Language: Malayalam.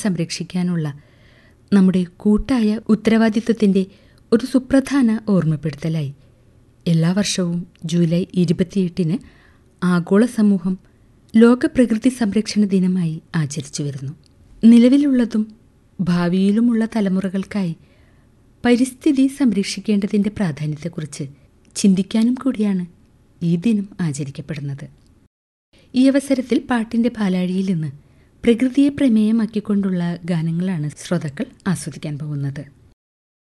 സംരക്ഷിക്കാനുള്ള നമ്മുടെ കൂട്ടായ ഉത്തരവാദിത്വത്തിൻ്റെ ഒരു സുപ്രധാന ഓർമ്മപ്പെടുത്തലായി എല്ലാ വർഷവും ജൂലൈ ഇരുപത്തിയെട്ടിന് ആഗോള സമൂഹം ലോക പ്രകൃതി സംരക്ഷണ ദിനമായി ആചരിച്ചു വരുന്നു നിലവിലുള്ളതും ഭാവിയിലുമുള്ള തലമുറകൾക്കായി പരിസ്ഥിതി സംരക്ഷിക്കേണ്ടതിൻ്റെ പ്രാധാന്യത്തെക്കുറിച്ച് ചിന്തിക്കാനും കൂടിയാണ് ഈ ദിനം ആചരിക്കപ്പെടുന്നത് ഈ അവസരത്തിൽ പാട്ടിൻ്റെ പാലാഴിയിൽ നിന്ന് പ്രകൃതിയെ പ്രമേയമാക്കിക്കൊണ്ടുള്ള ഗാനങ്ങളാണ് ശ്രോതാക്കൾ ആസ്വദിക്കാൻ പോകുന്നത്